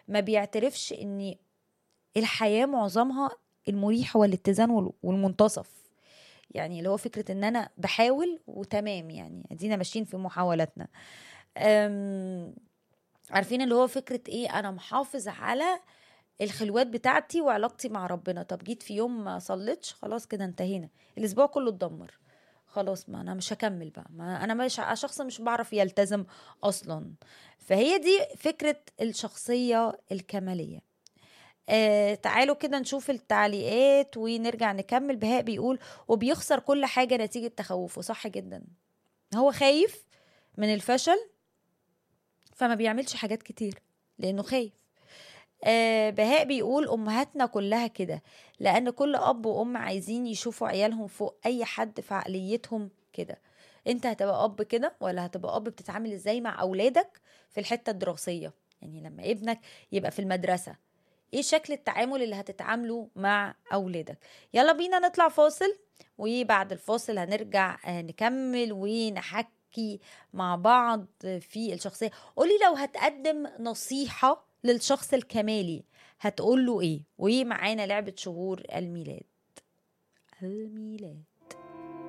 ما بيعترفش ان الحياه معظمها المريح هو الاتزان وال- والمنتصف يعني اللي هو فكره ان انا بحاول وتمام يعني ادينا ماشيين في محاولاتنا أم، عارفين اللي هو فكره ايه انا محافظ على الخلوات بتاعتي وعلاقتي مع ربنا طب جيت في يوم ما صليتش خلاص كده انتهينا الاسبوع كله اتدمر خلاص ما انا مش هكمل بقى ما انا مش شخص مش بعرف يلتزم اصلا فهي دي فكره الشخصيه الكماليه آه تعالوا كده نشوف التعليقات ونرجع نكمل بهاء بيقول وبيخسر كل حاجه نتيجه تخوفه صح جدا هو خايف من الفشل فما بيعملش حاجات كتير لانه خايف آه بهاء بيقول امهاتنا كلها كده لان كل اب وام عايزين يشوفوا عيالهم فوق اي حد في عقليتهم كده انت هتبقى اب كده ولا هتبقى اب بتتعامل ازاي مع اولادك في الحته الدراسيه يعني لما ابنك يبقى في المدرسه ايه شكل التعامل اللي هتتعامله مع اولادك يلا بينا نطلع فاصل وبعد الفاصل هنرجع آه، نكمل ونحكي مع بعض في الشخصيه قولي لو هتقدم نصيحه للشخص الكمالي هتقول له ايه ومعانا لعبه شهور الميلاد الميلاد